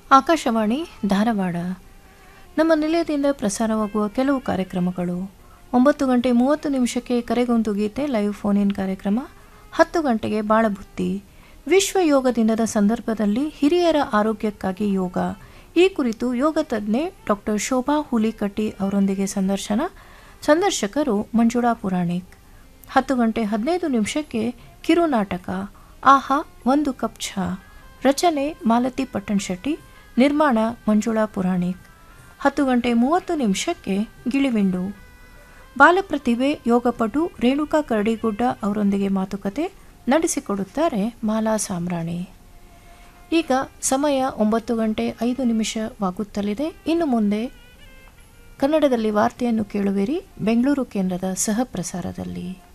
ಆಕಾಶವಾಣಿ ಧಾರವಾಡ ನಮ್ಮ ನಿಲಯದಿಂದ ಪ್ರಸಾರವಾಗುವ ಕೆಲವು ಕಾರ್ಯಕ್ರಮಗಳು ಒಂಬತ್ತು ಗಂಟೆ ಮೂವತ್ತು ನಿಮಿಷಕ್ಕೆ ಕರೆಗೊಂದು ಗೀತೆ ಲೈವ್ ಫೋನ್ ಇನ್ ಕಾರ್ಯಕ್ರಮ ಹತ್ತು ಗಂಟೆಗೆ ಬಾಳಬುತ್ತಿ ವಿಶ್ವ ಯೋಗ ದಿನದ ಸಂದರ್ಭದಲ್ಲಿ ಹಿರಿಯರ ಆರೋಗ್ಯಕ್ಕಾಗಿ ಯೋಗ ಈ ಕುರಿತು ಯೋಗ ತಜ್ಞೆ ಡಾಕ್ಟರ್ ಶೋಭಾ ಹುಲಿಕಟ್ಟಿ ಅವರೊಂದಿಗೆ ಸಂದರ್ಶನ ಸಂದರ್ಶಕರು ಮಂಜುಳಾ ಪುರಾಣಿಕ್ ಹತ್ತು ಗಂಟೆ ಹದಿನೈದು ನಿಮಿಷಕ್ಕೆ ಕಿರುನಾಟಕ ಆಹಾ ಒಂದು ಕಪ್ ಚಹಾ ರಚನೆ ಮಾಲತಿ ಪಟ್ಟಣ್ ಶೆಟ್ಟಿ ನಿರ್ಮಾಣ ಮಂಜುಳಾ ಪುರಾಣಿಕ್ ಹತ್ತು ಗಂಟೆ ಮೂವತ್ತು ನಿಮಿಷಕ್ಕೆ ಗಿಳಿವಿಂಡು ಬಾಲಪ್ರತಿಭೆ ಯೋಗಪಟು ರೇಣುಕಾ ಕರಡಿಗುಡ್ಡ ಅವರೊಂದಿಗೆ ಮಾತುಕತೆ ನಡೆಸಿಕೊಡುತ್ತಾರೆ ಮಾಲಾ ಸಾಮ್ರಾಣಿ ಈಗ ಸಮಯ ಒಂಬತ್ತು ಗಂಟೆ ಐದು ನಿಮಿಷವಾಗುತ್ತಲಿದೆ ಇನ್ನು ಮುಂದೆ ಕನ್ನಡದಲ್ಲಿ ವಾರ್ತೆಯನ್ನು ಕೇಳುವಿರಿ ಬೆಂಗಳೂರು ಕೇಂದ್ರದ ಸಹ ಪ್ರಸಾರದಲ್ಲಿ